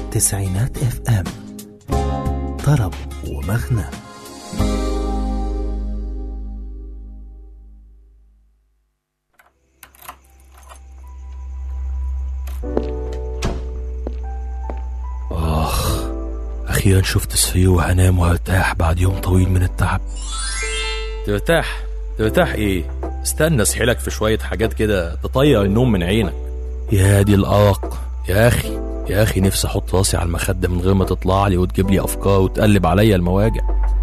تسعينات اف ام طرب ومغنى آخ أخيرا شفت السرير وهنام وهرتاح بعد يوم طويل من التعب ترتاح ترتاح ايه استنى اسحلك في شوية حاجات كده تطير النوم من عينك يا دي الأرق يا اخي يا اخي نفسي احط راسي على المخدة من غير ما تطلع لي وتجيب لي افكار وتقلب عليا المواجع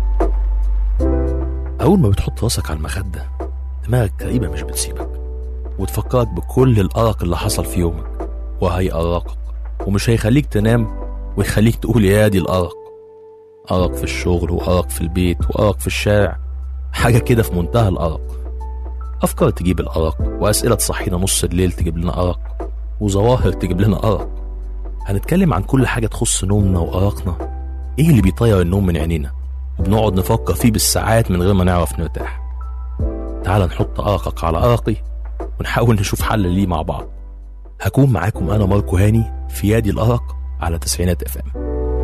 اول ما بتحط راسك على المخدة دماغك تقريبا مش بتسيبك وتفكرك بكل الأرق اللي حصل في يومك وهيأرقك ومش هيخليك تنام ويخليك تقول يا دي الأرق أرق في الشغل وأرق في البيت وأرق في الشارع حاجة كده في منتهى الأرق أفكار تجيب الأرق وأسئلة تصحينا نص الليل تجيب لنا أرق وظواهر تجيب لنا أرق هنتكلم عن كل حاجة تخص نومنا وأرقنا إيه اللي بيطير النوم من عينينا وبنقعد نفكر فيه بالساعات من غير ما نعرف نرتاح تعال نحط أرقك على أرقي ونحاول نشوف حل ليه مع بعض هكون معاكم أنا ماركو هاني في يادي الأرق على تسعينات اف ام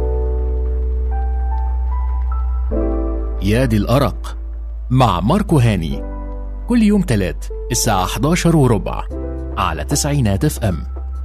يا دي الأرق مع ماركو هاني كل يوم تلات الساعة 11 وربع على تسعينات اف ام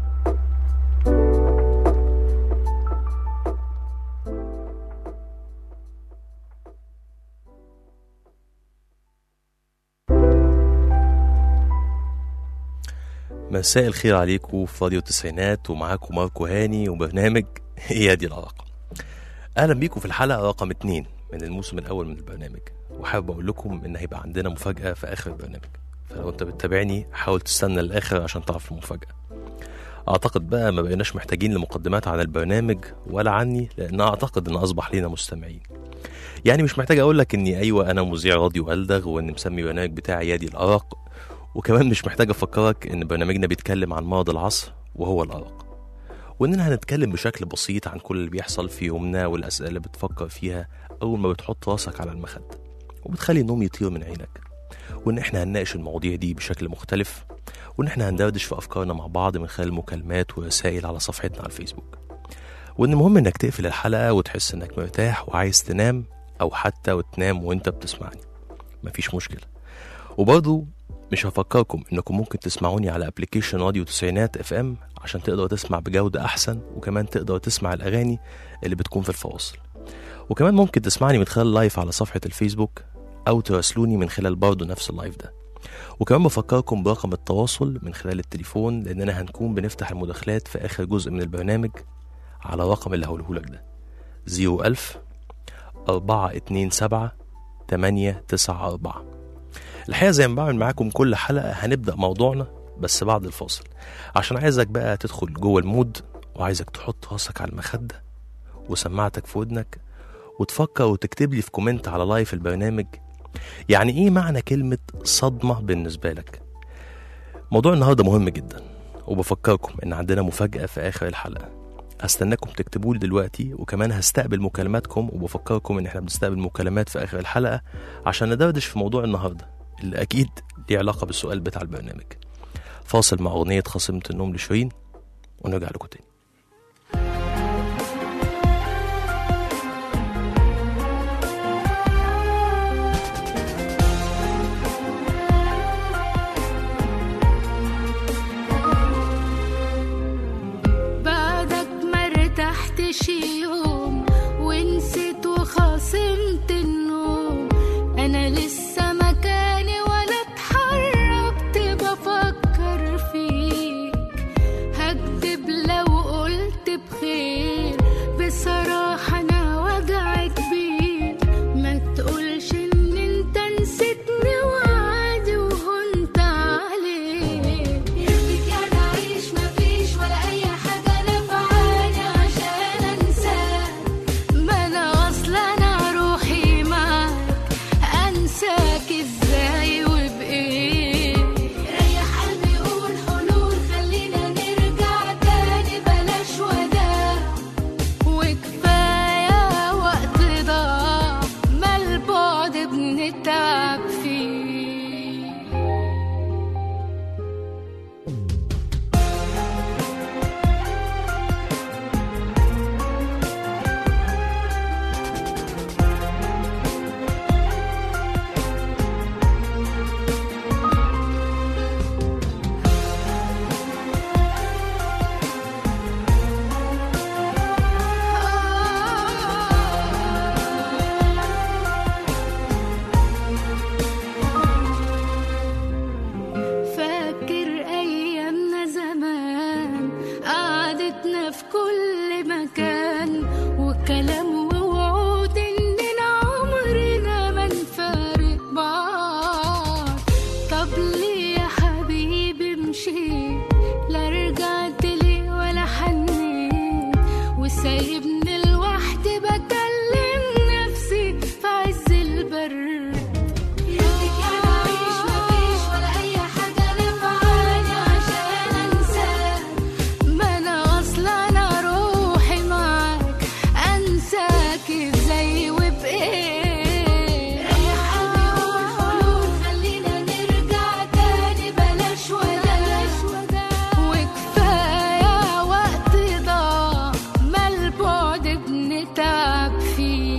مساء الخير عليكم في راديو التسعينات ومعاكم ماركو هاني وبرنامج يا دي الأرق أهلا بيكم في الحلقة رقم اتنين من الموسم الأول من البرنامج وحابب أقول لكم إن هيبقى عندنا مفاجأة في آخر البرنامج فلو أنت بتتابعني حاول تستنى للآخر عشان تعرف المفاجأة أعتقد بقى ما بقيناش محتاجين لمقدمات عن البرنامج ولا عني لأن أعتقد إن أصبح لينا مستمعين يعني مش محتاج أقول لك إني أيوة أنا مذيع راديو ألدغ وإن مسمي البرنامج بتاعي يادي الأرق وكمان مش محتاج أفكرك إن برنامجنا بيتكلم عن مرض العصر وهو الأرق وإننا هنتكلم بشكل بسيط عن كل اللي بيحصل في يومنا والأسئلة اللي بتفكر فيها أول ما بتحط راسك على المخدة وبتخلي النوم يطير من عينك وإن إحنا هنناقش المواضيع دي بشكل مختلف وإن إحنا هندردش في أفكارنا مع بعض من خلال مكالمات ورسائل على صفحتنا على الفيسبوك وإن مهم إنك تقفل الحلقة وتحس إنك مرتاح وعايز تنام أو حتى وتنام وإنت بتسمعني مفيش مشكلة وبرضه مش هفكركم انكم ممكن تسمعوني على ابلكيشن راديو تسعينات اف ام عشان تقدر تسمع بجودة احسن وكمان تقدر تسمع الاغاني اللي بتكون في الفواصل وكمان ممكن تسمعني من خلال لايف على صفحة الفيسبوك او تراسلوني من خلال برضه نفس اللايف ده وكمان بفكركم برقم التواصل من خلال التليفون لاننا هنكون بنفتح المداخلات في اخر جزء من البرنامج على الرقم اللي هقولهولك ده 01000 427 894 الحقيقه زي ما بعمل معاكم كل حلقه هنبدا موضوعنا بس بعد الفاصل عشان عايزك بقى تدخل جوه المود وعايزك تحط راسك على المخده وسماعتك في ودنك وتفكر وتكتب لي في كومنت على لايف البرنامج يعني ايه معنى كلمه صدمه بالنسبه لك موضوع النهارده مهم جدا وبفكركم ان عندنا مفاجاه في اخر الحلقه هستناكم تكتبوا لي دلوقتي وكمان هستقبل مكالماتكم وبفكركم ان احنا بنستقبل مكالمات في اخر الحلقه عشان ندردش في موضوع النهارده اللي أكيد ليه علاقة بالسؤال بتاع البرنامج فاصل مع أغنية خصيمة النوم لشيرين ونرجع لكم تاني بعدك ما ارتحتش يوم ونسيت وخاصمت النوم انا لسه مكاني ولا اتحركت بفكر فيك هكدب لو قلت بخير بصراحة انا وجع كبير ما تقولش ان انت نسيتني وعادي وهنت عليك يرضيك انا اعيش مفيش ولا اي حاجة نفعاني عشان انساك ما انا اصلا انا روحي معاك انساك ازاي وبايه ريح قلبي قول حلول خلينا نرجع تاني بلاش وداع وعدتنا في كل مكان وكلام ووعود إننا عمرنا ما نفارق بعض طب ليه يا حبيبي مشيت لا رجعت لي ولا حنيت وسايبني لوحدي بكلم نفسي في عز البرد يدك انا عايش مفيش ولا اي حاجه نفعاني عشان انساك ما انا اصلا انا روحي معاك انساك ازاي وبايه ريحني قول حلول خلينا نرجع تاني بلاش وداع وكفايه وقت ضاع ما البعد بنتعب فيه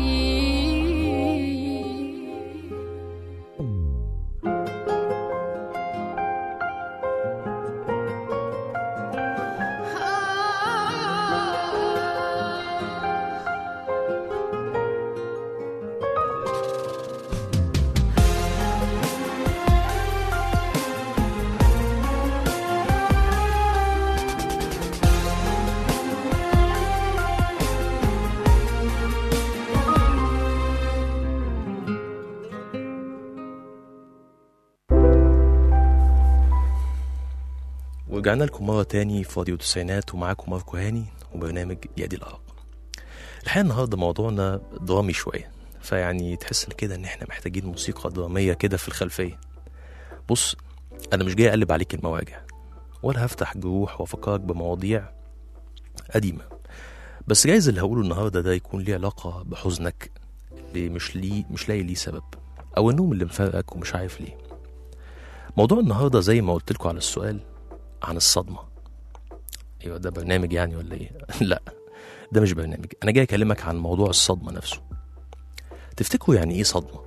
ورجعنا لكم مرة تاني في راديو التسعينات ومعاكم ماركو هاني وبرنامج يدي الأرق الحقيقة النهاردة موضوعنا درامي شوية فيعني تحس إن كده إن إحنا محتاجين موسيقى درامية كده في الخلفية بص أنا مش جاي أقلب عليك المواجع ولا هفتح جروح وأفكرك بمواضيع قديمة بس جايز اللي هقوله النهاردة ده يكون ليه علاقة بحزنك اللي مش ليه مش لاقي ليه سبب أو النوم اللي مفارقك ومش عارف ليه موضوع النهاردة زي ما قلت لكم على السؤال عن الصدمة ايوه ده برنامج يعني ولا ايه لا ده مش برنامج انا جاي اكلمك عن موضوع الصدمة نفسه تفتكروا يعني ايه صدمة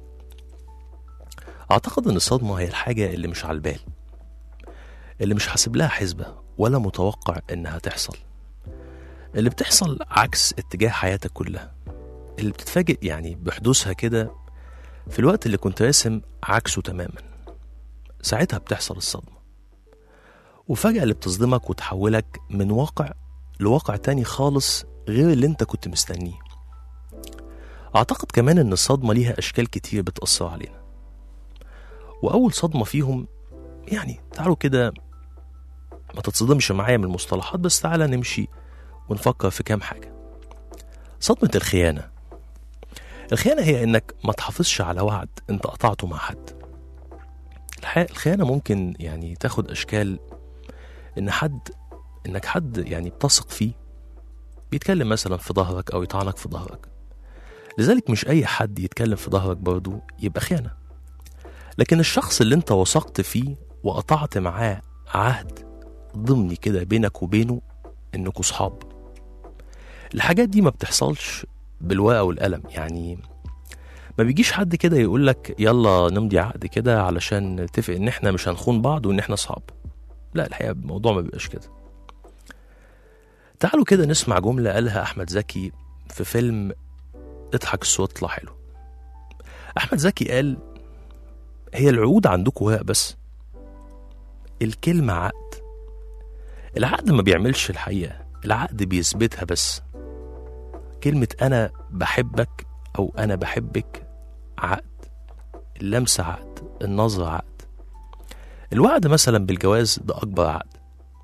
اعتقد ان الصدمة هي الحاجة اللي مش على البال اللي مش حاسب لها حسبة ولا متوقع انها تحصل اللي بتحصل عكس اتجاه حياتك كلها اللي بتتفاجئ يعني بحدوثها كده في الوقت اللي كنت راسم عكسه تماما ساعتها بتحصل الصدمة وفجأة اللي بتصدمك وتحولك من واقع لواقع تاني خالص غير اللي انت كنت مستنيه أعتقد كمان إن الصدمة ليها أشكال كتير بتأثر علينا وأول صدمة فيهم يعني تعالوا كده ما تتصدمش معايا من المصطلحات بس تعالى نمشي ونفكر في كام حاجة صدمة الخيانة الخيانة هي إنك ما تحافظش على وعد أنت قطعته مع حد الحقيقة الخيانة ممكن يعني تاخد أشكال إن حد إنك حد يعني بتثق فيه بيتكلم مثلا في ظهرك أو يطعنك في ظهرك لذلك مش أي حد يتكلم في ظهرك برضه يبقى خيانة لكن الشخص اللي أنت وثقت فيه وقطعت معاه عهد ضمني كده بينك وبينه إنكوا صحاب الحاجات دي ما بتحصلش بالورقة والقلم يعني ما بيجيش حد كده يقول لك يلا نمضي عقد كده علشان نتفق ان احنا مش هنخون بعض وان احنا اصحاب لا الحقيقه الموضوع ما بيبقاش كده تعالوا كده نسمع جمله قالها احمد زكي في فيلم اضحك الصوت يطلع حلو احمد زكي قال هي العقود عندكم ورق بس الكلمه عقد العقد ما بيعملش الحقيقه العقد بيثبتها بس كلمه انا بحبك او انا بحبك عقد اللمسه عقد النظره عقد الوعد مثلا بالجواز ده اكبر عقد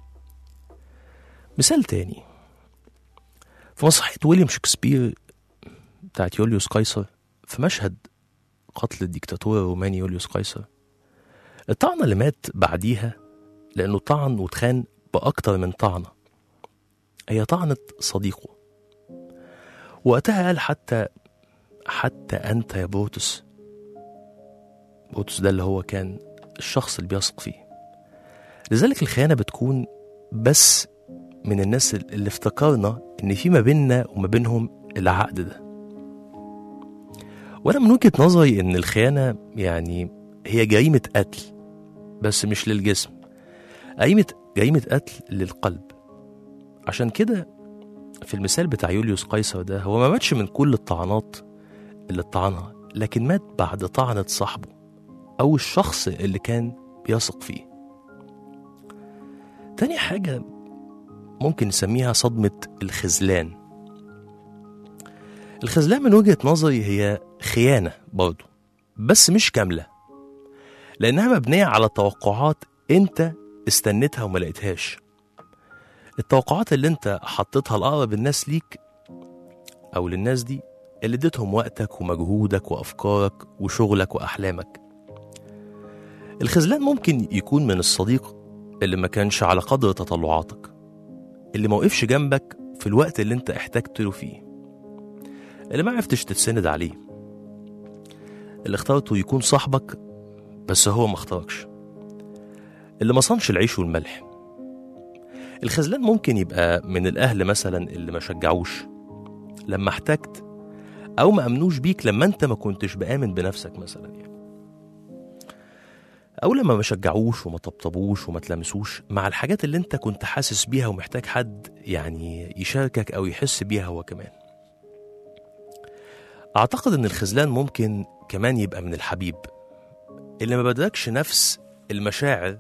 مثال تاني في مسرحيه ويليام شكسبير بتاعت يوليوس قيصر في مشهد قتل الديكتاتور الروماني يوليوس قيصر الطعنه اللي مات بعديها لانه طعن وتخان باكتر من طعنه هي طعنه صديقه وقتها قال حتى حتى أنت يا بوتس بوتس ده اللي هو كان الشخص اللي بيثق فيه لذلك الخيانة بتكون بس من الناس اللي افتكرنا إن في ما بيننا وما بينهم العقد ده وأنا من وجهة نظري إن الخيانة يعني هي جريمة قتل بس مش للجسم جريمة جريمة قتل للقلب عشان كده في المثال بتاع يوليوس قيصر ده هو ما ماتش من كل الطعنات اللي اتطعنها لكن مات بعد طعنة صاحبه أو الشخص اللي كان بيثق فيه تاني حاجة ممكن نسميها صدمة الخذلان الخذلان من وجهة نظري هي خيانة برضه بس مش كاملة لأنها مبنية على توقعات أنت استنيتها وما لقيتهاش التوقعات اللي أنت حطيتها لأقرب الناس ليك أو للناس دي اللي اديتهم وقتك ومجهودك وأفكارك وشغلك وأحلامك الخذلان ممكن يكون من الصديق اللي ما كانش على قدر تطلعاتك اللي ما وقفش جنبك في الوقت اللي انت احتجت له فيه اللي ما عرفتش تتسند عليه اللي اخترته يكون صاحبك بس هو ما اختاركش اللي ما صنش العيش والملح الخذلان ممكن يبقى من الأهل مثلا اللي ما شجعوش لما احتجت أو ما أمنوش بيك لما أنت ما كنتش بآمن بنفسك مثلا يعني أو لما ما شجعوش وما طبطبوش وما تلمسوش مع الحاجات اللي أنت كنت حاسس بيها ومحتاج حد يعني يشاركك أو يحس بيها هو كمان أعتقد إن الخذلان ممكن كمان يبقى من الحبيب اللي ما بدلكش نفس المشاعر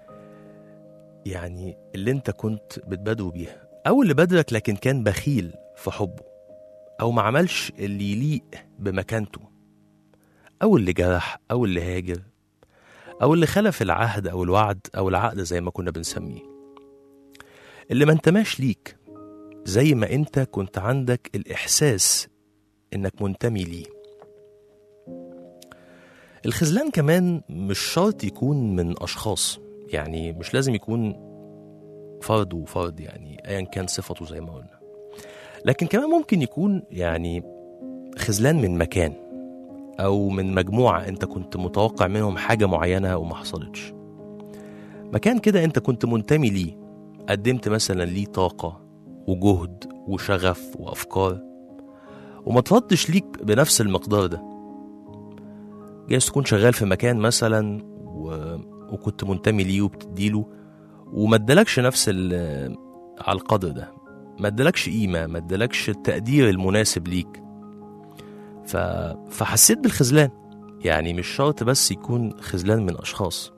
يعني اللي انت كنت بتبادره بيها او اللي بدلك لكن كان بخيل في حبه او ما عملش اللي يليق بمكانته او اللي جرح او اللي هاجر او اللي خلف العهد او الوعد او العقد زي ما كنا بنسميه اللي ما انتماش ليك زي ما انت كنت عندك الاحساس انك منتمي ليه الخذلان كمان مش شرط يكون من أشخاص يعني مش لازم يكون فرد وفرد يعني أيا كان صفته زي ما قلنا لكن كمان ممكن يكون يعني خذلان من مكان أو من مجموعة أنت كنت متوقع منهم حاجة معينة وما حصلتش مكان كده أنت كنت منتمي ليه قدمت مثلا ليه طاقة وجهد وشغف وأفكار وما تردش ليك بنفس المقدار ده جايز تكون شغال في مكان مثلا و... وكنت منتمي ليه وبتديله وما ادالكش نفس ال... على القدر ده ما ادالكش قيمة ما ادالكش التقدير المناسب ليك ف... فحسيت بالخذلان يعني مش شرط بس يكون خذلان من أشخاص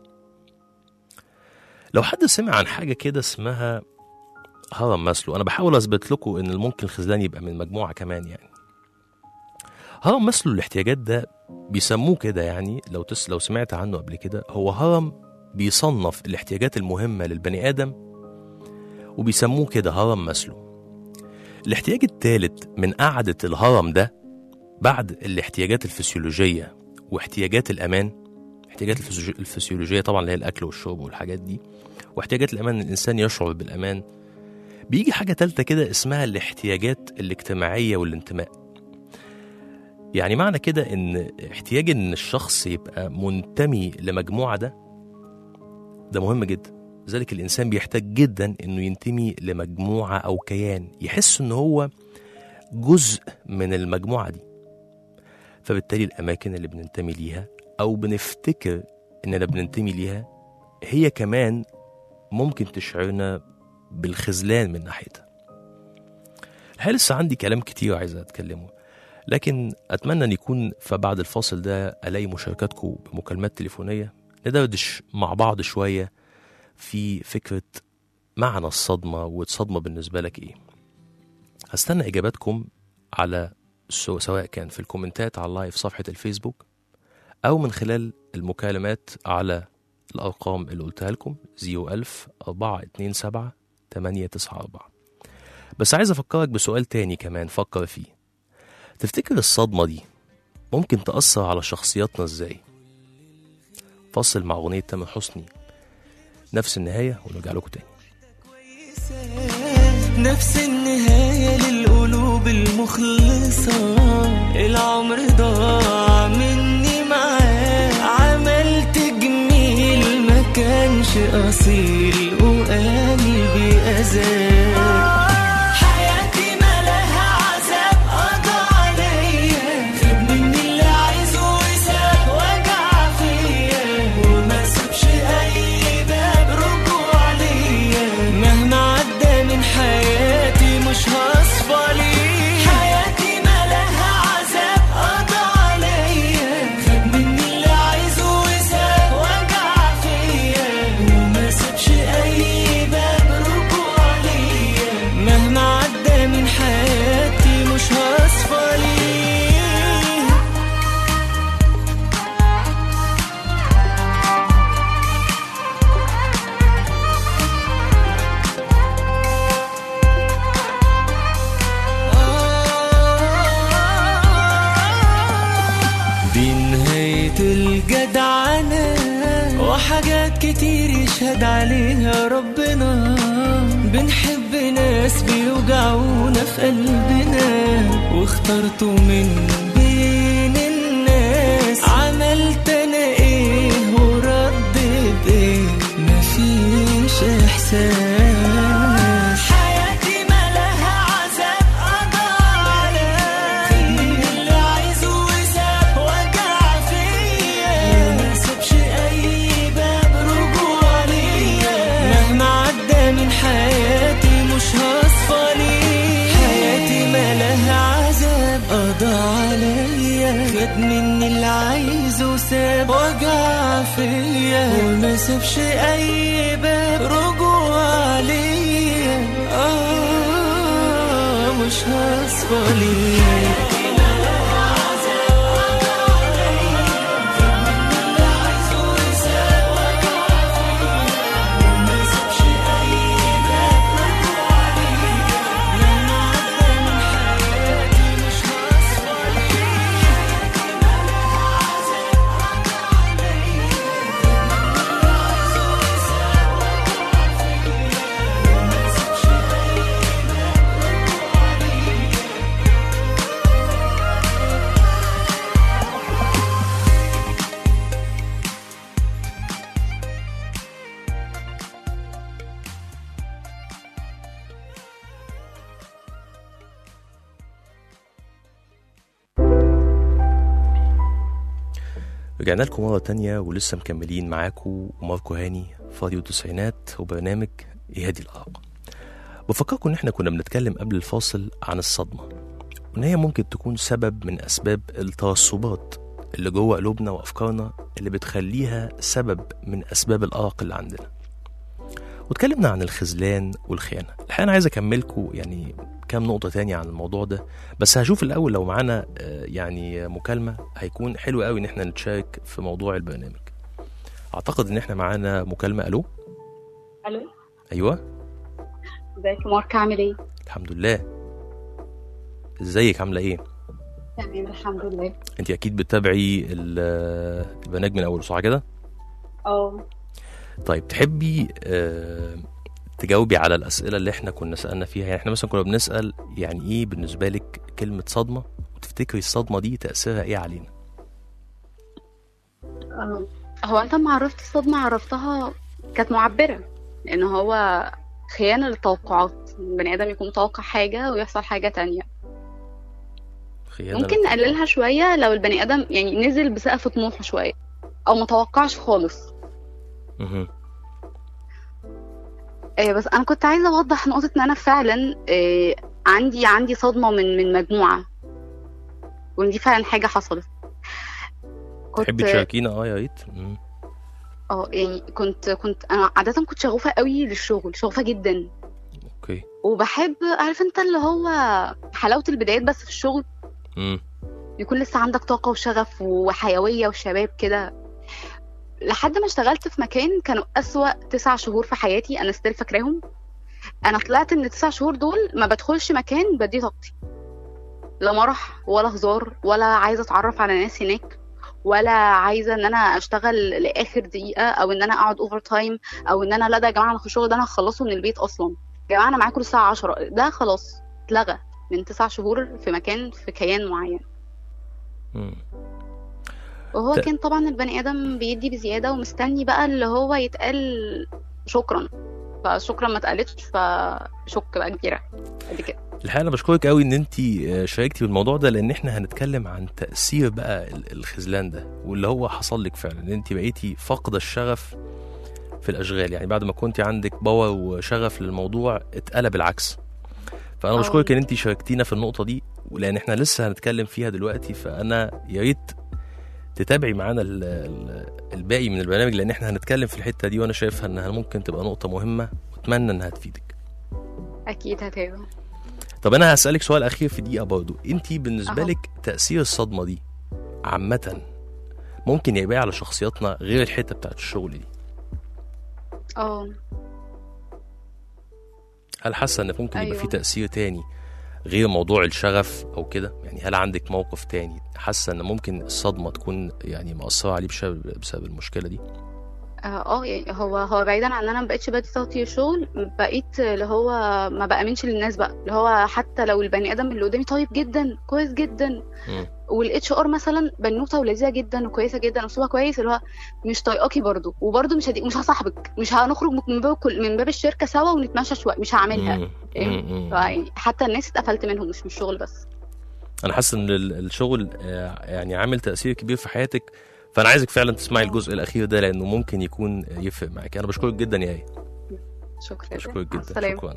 لو حد سمع عن حاجة كده اسمها هرم ماسلو أنا بحاول أثبت لكم إن ممكن الخذلان يبقى من مجموعة كمان يعني هرم ماسلو الاحتياجات ده بيسموه كده يعني لو تس لو سمعت عنه قبل كده هو هرم بيصنف الاحتياجات المهمة للبني آدم وبيسموه كده هرم ماسلو الاحتياج الثالث من قعدة الهرم ده بعد الاحتياجات الفسيولوجية واحتياجات الأمان احتياجات الفسيولوجية- الفسيولوجية طبعا اللي هي الأكل والشرب والحاجات دي واحتياجات الأمان إن الإنسان يشعر بالأمان بيجي حاجة تالتة كده اسمها الاحتياجات الاجتماعية والانتماء يعني معنى كده ان احتياج ان الشخص يبقى منتمي لمجموعه ده ده مهم جدا لذلك الانسان بيحتاج جدا انه ينتمي لمجموعه او كيان يحس ان هو جزء من المجموعه دي فبالتالي الاماكن اللي بننتمي ليها او بنفتكر اننا بننتمي ليها هي كمان ممكن تشعرنا بالخذلان من ناحيتها الحقيقة لسه عندي كلام كتير عايز اتكلمه لكن اتمنى ان يكون فبعد الفاصل ده الاقي مشاركاتكم بمكالمات تليفونيه ندردش مع بعض شويه في فكره معنى الصدمه والصدمه بالنسبه لك ايه هستنى اجاباتكم على سو- سواء كان في الكومنتات على اللايف صفحه الفيسبوك او من خلال المكالمات على الارقام اللي قلتها لكم 01000 427 894 بس عايز افكرك بسؤال تاني كمان فكر فيه تفتكر الصدمة دي ممكن تأثر على شخصياتنا ازاي؟ فصل مع أغنية تامر حسني نفس النهاية ونرجع لكم تاني نفس النهاية للقلوب المخلصة العمر ضاع مني معاه عملت جميل ما كانش أصيل وقلبي أذاه حياتي مالها عذاب قضى عليا خد مني اللي عايزه وساب وجع فيا وما سابش أي باب رجوع ليا مهما عدى من حياتي مش هصفى ليه حياتي مالها عذاب قضى عليا خد مني اللي عايزه وساب وجع فيا وما سابش أي باب رجوع ليا حاجات كتير يشهد عليها ربنا بنحب ناس بيوجعونا في قلبنا واخترته من بين الناس عملت انا ايه ورد بايه مفيش احساس حياتي مالها عذاب قضى عليا اللي عايزه وساب وجع فيا ما سابش اي باب رجوع ليا مهما عدى من حياتي مش هصفى ليه حياتي مالها عذاب قضى عليا خد مني اللي عايزه وساب وجع فيا وما سابش اي باب رجوع ليا اه مش هصفى ليه رجعنا لكم مرة تانية ولسه مكملين معاكم وماركو هاني فاضي التسعينات وبرنامج إيهادي الأرق بفكركم إن إحنا كنا بنتكلم قبل الفاصل عن الصدمة وإن هي ممكن تكون سبب من أسباب الترسبات اللي جوه قلوبنا وأفكارنا اللي بتخليها سبب من أسباب الأرق اللي عندنا واتكلمنا عن الخذلان والخيانة الحقيقة أنا عايز أكملكم يعني كام نقطة تانية عن الموضوع ده بس هشوف الأول لو معانا آه، يعني مكالمة هيكون حلو قوي إن احنا نتشارك في موضوع البرنامج أعتقد إن احنا معانا مكالمة ألو الو أيوه ازيك يا مارك عامل ايه؟ الحمد لله ازيك عاملة إيه؟ تمام الحمد لله أنت أكيد بتتابعي ال- البرنامج من أوله صح كده؟ اه طيب تحبي آه، تجاوبي على الأسئلة اللي احنا كنا سألنا فيها يعني احنا مثلا كنا بنسأل يعني ايه بالنسبة لك كلمة صدمة وتفتكري الصدمة دي تأثيرها ايه علينا آه. هو انت لما عرفت الصدمة عرفتها كانت معبرة لان هو خيانة للتوقعات البني ادم يكون متوقع حاجة ويحصل حاجة تانية خيانة ممكن للتوقع. نقللها شوية لو البني ادم يعني نزل بسقف طموحه شوية او متوقعش خالص مهم. آه، بس انا كنت عايزة اوضح نقطة ان انا فعلا آه، عندي عندي صدمة من من مجموعة وان دي فعلا حاجة حصلت تحبي تشاركينا اه يا ريت مم. اه يعني كنت كنت انا عاده كنت شغوفه قوي للشغل شغوفه جدا اوكي وبحب عارف انت اللي هو حلاوه البدايات بس في الشغل مم. يكون لسه عندك طاقه وشغف وحيويه وشباب كده لحد ما اشتغلت في مكان كانوا اسوأ تسع شهور في حياتي انا ستيل فاكراهم انا طلعت ان التسع شهور دول ما بدخلش مكان بدي طاقتي لا مرح ولا هزار ولا عايزه اتعرف على ناس هناك ولا عايزه ان انا اشتغل لاخر دقيقه او ان انا اقعد اوفر تايم او ان انا لا ده يا جماعه انا الشغل ده انا هخلصه من البيت اصلا يا جماعه انا معاكم الساعه 10 ده خلاص اتلغى من تسع شهور في مكان في كيان معين مم. وهو ت- كان طبعا البني ادم بيدي بزياده ومستني بقى اللي هو يتقال شكرا فشكرا ما اتقالتش فشك بقى كبيره قد كده الحقيقة أنا بشكرك قوي إن أنت شاركتي بالموضوع ده لأن إحنا هنتكلم عن تأثير بقى ال- الخذلان ده واللي هو حصل لك فعلا إن أنت بقيتي فاقدة الشغف في الأشغال يعني بعد ما كنت عندك باور وشغف للموضوع اتقلب العكس فأنا آه. بشكرك إن أنت شاركتينا في النقطة دي ولأن إحنا لسه هنتكلم فيها دلوقتي فأنا يا ريت تتابعي معانا ال- ال- الباقي من البرنامج لأن إحنا هنتكلم في الحتة دي وأنا شايفها إنها ممكن تبقى نقطة مهمة وأتمنى إنها تفيدك اكيد هتابع طب انا هسألك سؤال اخير في دقيقة برضو انت بالنسبة أهو. لك تأثير الصدمة دي عامة ممكن يبقى على شخصياتنا غير الحتة بتاعت الشغل دي اه هل حاسة ان ممكن يبقى في أيوة. تأثير تاني غير موضوع الشغف او كده يعني هل عندك موقف تاني حاسة ان ممكن الصدمة تكون يعني مأثرة عليه بسبب, بسبب المشكلة دي اه يعني هو هو بعيدا عن ان انا ما بقتش بدي صوتي الشغل بقيت اللي هو ما بامنش للناس بقى اللي هو حتى لو البني ادم اللي قدامي طيب جدا كويس جدا مم. والاتش ار مثلا بنوته ولذيذه جدا وكويسه جدا اسلوبها كويس اللي هو مش طايقاكي برضو وبرضو مش هدي... مش هصاحبك مش هنخرج من باب كل... من باب الشركه سوا ونتمشى شويه مش هعملها مم. فاهم؟ مم. مم. فيعني حتى الناس اتقفلت منهم مش من الشغل بس انا حاسس ان ال- الشغل آه، يعني عامل تاثير كبير في حياتك فانا عايزك فعلا تسمعي الجزء الاخير ده لانه ممكن يكون يفرق معاك انا بشكرك جدا يا ايه شكرا بشكرك مع جدا السلامة. شكرا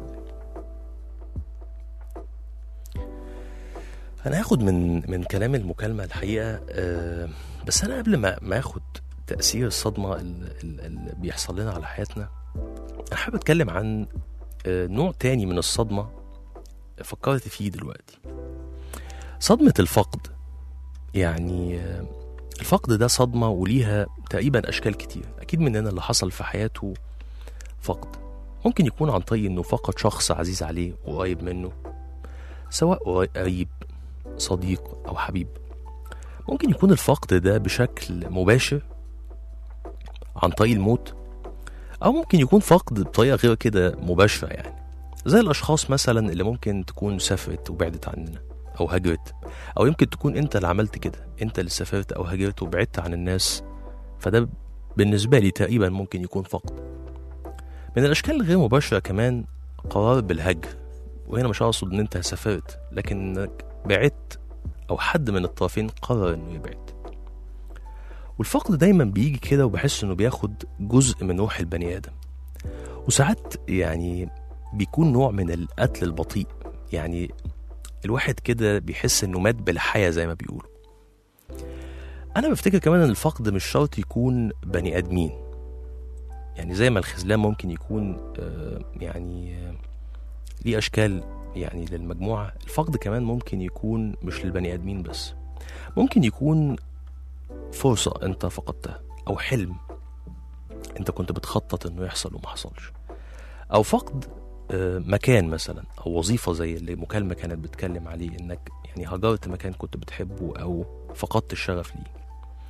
انا هاخد من من كلام المكالمه الحقيقه آه، بس انا قبل ما ما اخد تاثير الصدمه ال- ال- اللي بيحصل لنا على حياتنا انا حابب اتكلم عن آه، نوع تاني من الصدمه فكرت فيه دلوقتي صدمه الفقد يعني آه، الفقد ده صدمه وليها تقريبا اشكال كتير اكيد مننا اللي حصل في حياته فقد ممكن يكون عن طريق انه فقد شخص عزيز عليه وقريب منه سواء قريب صديق او حبيب ممكن يكون الفقد ده بشكل مباشر عن طريق الموت او ممكن يكون فقد بطريقه غير كده مباشره يعني زي الاشخاص مثلا اللي ممكن تكون سافرت وبعدت عننا او هاجرت او يمكن تكون انت اللي عملت كده انت اللي سافرت او هاجرت وبعدت عن الناس فده بالنسبه لي تقريبا ممكن يكون فقد من الاشكال الغير مباشره كمان قرار بالهجر وهنا مش اقصد ان انت سافرت لكن انك بعدت او حد من الطرفين قرر انه يبعد والفقد دايما بيجي كده وبحس انه بياخد جزء من روح البني ادم وساعات يعني بيكون نوع من القتل البطيء يعني الواحد كده بيحس انه مات بالحياة زي ما بيقولوا انا بفتكر كمان ان الفقد مش شرط يكون بني ادمين يعني زي ما الخذلان ممكن يكون آه، يعني آه، ليه اشكال يعني للمجموعه الفقد كمان ممكن يكون مش للبني ادمين بس ممكن يكون فرصه انت فقدتها او حلم انت كنت بتخطط انه يحصل وما حصلش او فقد آه، مكان مثلا او وظيفه زي اللي المكالمه كانت بتتكلم عليه انك يعني هجرت مكان كنت بتحبه او فقدت الشغف ليه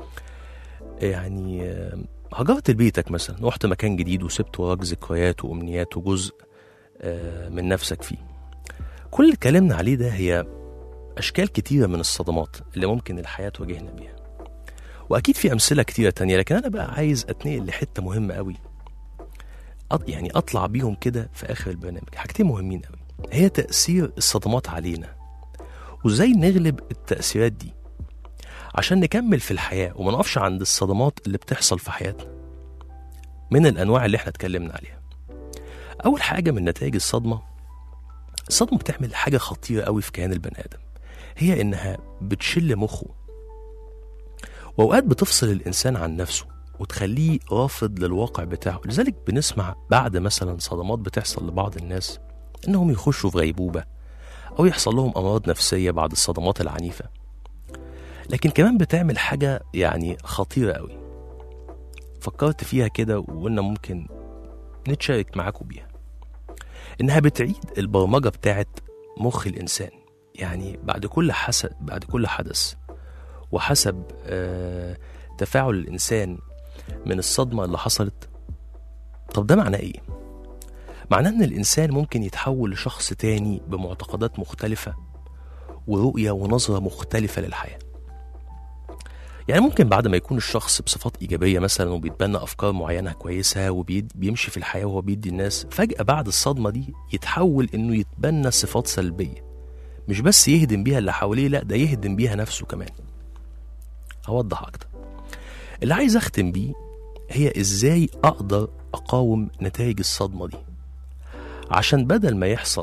يعني آه، هجرت لبيتك مثلا رحت مكان جديد وسبت وراك ذكريات وامنيات وجزء آه، من نفسك فيه كل اللي اتكلمنا عليه ده هي اشكال كتيره من الصدمات اللي ممكن الحياه تواجهنا بيها واكيد في امثله كتيره تانية لكن انا بقى عايز اتنقل لحته مهمه قوي أط- يعني اطلع بيهم كده في اخر البرنامج حاجتين مهمين قوي هي تاثير الصدمات علينا وازاي نغلب التاثيرات دي عشان نكمل في الحياه وما نقفش عند الصدمات اللي بتحصل في حياتنا من الانواع اللي احنا اتكلمنا عليها اول حاجه من نتائج الصدمه الصدمه بتعمل حاجه خطيره قوي في كيان البني ادم هي انها بتشل مخه واوقات بتفصل الانسان عن نفسه وتخليه رافض للواقع بتاعه لذلك بنسمع بعد مثلا صدمات بتحصل لبعض الناس انهم يخشوا في غيبوبه او يحصل لهم امراض نفسيه بعد الصدمات العنيفه لكن كمان بتعمل حاجه يعني خطيره قوي فكرت فيها كده وقلنا ممكن نتشارك معاكم بيها انها بتعيد البرمجه بتاعت مخ الانسان يعني بعد كل حسب بعد كل حدث وحسب آه تفاعل الانسان من الصدمه اللي حصلت طب ده معناه ايه معناه ان الانسان ممكن يتحول لشخص تاني بمعتقدات مختلفه ورؤيه ونظره مختلفه للحياه يعني ممكن بعد ما يكون الشخص بصفات إيجابية مثلا وبيتبنى أفكار معينة كويسة وبيمشي في الحياة وهو بيدي الناس فجأة بعد الصدمة دي يتحول إنه يتبنى صفات سلبية مش بس يهدم بيها اللي حواليه لا ده يهدم بيها نفسه كمان هوضح أكتر اللي عايز أختم بيه هي إزاي أقدر أقاوم نتائج الصدمة دي عشان بدل ما يحصل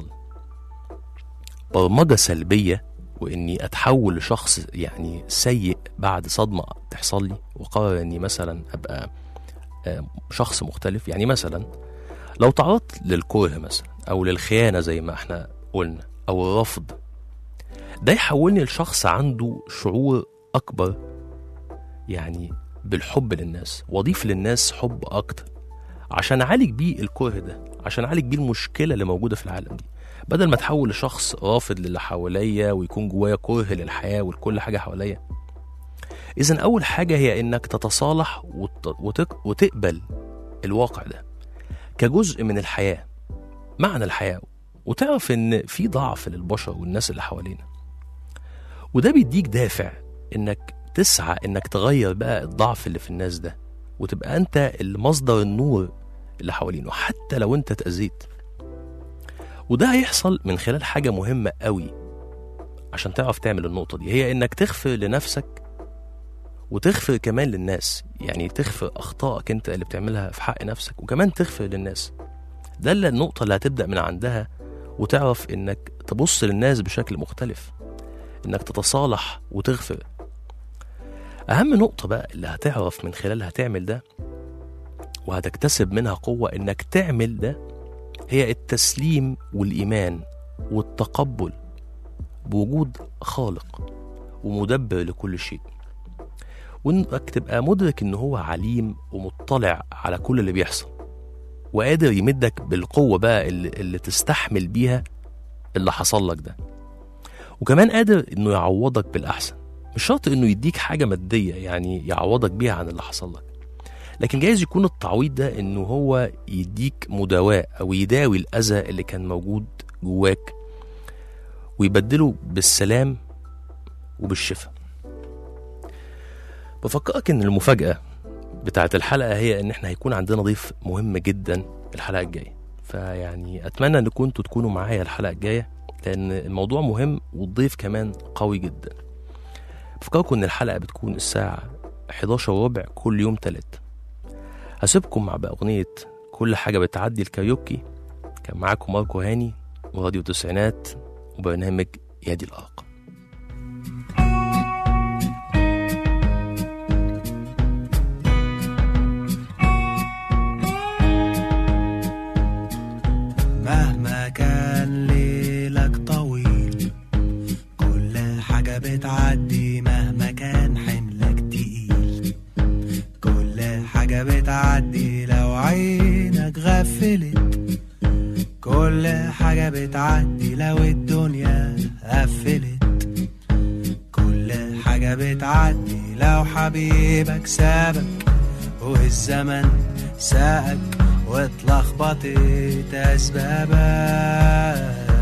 برمجة سلبية واني اتحول لشخص يعني سيء بعد صدمه تحصل لي وقرر اني مثلا ابقى آه، شخص مختلف يعني مثلا لو تعرضت للكره مثلا او للخيانه زي ما احنا قلنا او الرفض ده يحولني لشخص عنده شعور اكبر يعني بالحب للناس واضيف للناس حب اكتر عشان اعالج بيه الكره ده عشان اعالج بيه المشكله اللي موجوده في العالم دي بدل ما اتحول لشخص رافض للي حواليا ويكون جوايا كره للحياه ولكل حاجه حواليا إذا أول حاجة هي إنك تتصالح وت- وتق- وتقبل الواقع ده كجزء من الحياة معنى الحياة وتعرف إن في ضعف للبشر والناس اللي حوالينا وده بيديك دافع إنك تسعى إنك تغير بقى الضعف اللي في الناس ده وتبقى أنت المصدر النور اللي حوالينه حتى لو أنت اتأذيت وده هيحصل من خلال حاجة مهمة قوي عشان تعرف تعمل النقطة دي هي إنك تغفر لنفسك وتغفر كمان للناس يعني تغفر أخطائك أنت اللي بتعملها في حق نفسك وكمان تغفر للناس ده اللي النقطة اللي هتبدأ من عندها وتعرف إنك تبص للناس بشكل مختلف إنك تتصالح وتغفر أهم نقطة بقى اللي هتعرف من خلالها تعمل ده وهتكتسب منها قوة إنك تعمل ده هي التسليم والإيمان والتقبل بوجود خالق ومدبر لكل شيء وانك تبقى مدرك ان هو عليم ومطلع على كل اللي بيحصل وقادر يمدك بالقوة بقى اللي, اللي تستحمل بيها اللي حصل لك ده وكمان قادر انه يعوضك بالأحسن مش شرط انه يديك حاجة مادية يعني يعوضك بيها عن اللي حصل لك لكن جايز يكون التعويض ده انه هو يديك مداواة او يداوي الأذى اللي كان موجود جواك ويبدله بالسلام وبالشفاء بفكرك ان المفاجأة بتاعت الحلقة هي ان احنا هيكون عندنا ضيف مهم جدا الحلقة الجاية فيعني اتمنى ان كنتوا تكونوا معايا الحلقة الجاية لان الموضوع مهم والضيف كمان قوي جدا بفكركم ان الحلقة بتكون الساعة 11 وربع كل يوم تلات هسيبكم مع بقى اغنية كل حاجة بتعدي الكاريوكي كان معاكم ماركو هاني وراديو تسعينات وبرنامج يادي الأرق مهما كان ليلك طويل كل حاجة بتعدي مهما كان حملك تقيل كل حاجة بتعدي لو عينك غفلت كل حاجة بتعدي لو الدنيا قفلت كل حاجة بتعدي لو حبيبك سابك والزمن ساقك واتلخبطت أسبابك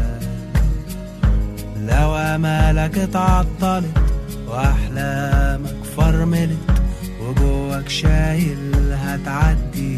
لو أمالك اتعطلت وأحلامك فرملت وجواك شايل هتعدي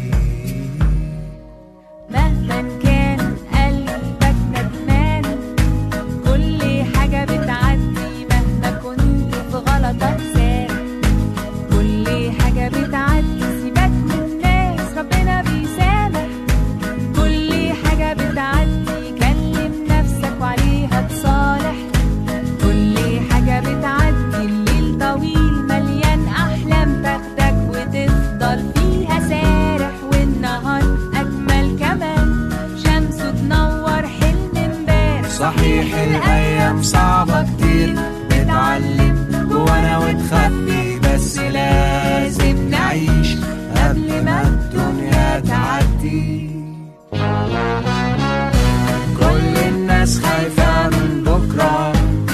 مهما كان قلبك ندمان كل حاجة بتعدي مهما كنت في غلطك سارح كل حاجة بتعدي سيبك من الناس ربنا بيسامح كل حاجة بتعدي كلم نفسك وعليها تصالح كل حاجة بتعدي الليل طويل مليان أحلام تاخدك وتفضل فيها سارح والنهار أجمل كمان شمسه تنور حلم امبارح صحيح الأيام صعبة كتير بتعلم جوانا وتخبي بس لازم نعيش قبل ما الدنيا تعدي كل الناس خايفة من بكرة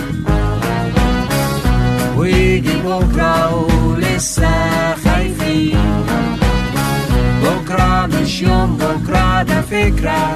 ويجي بكرة ولسه خايفين بكرة مش يوم بكرة ده فكرة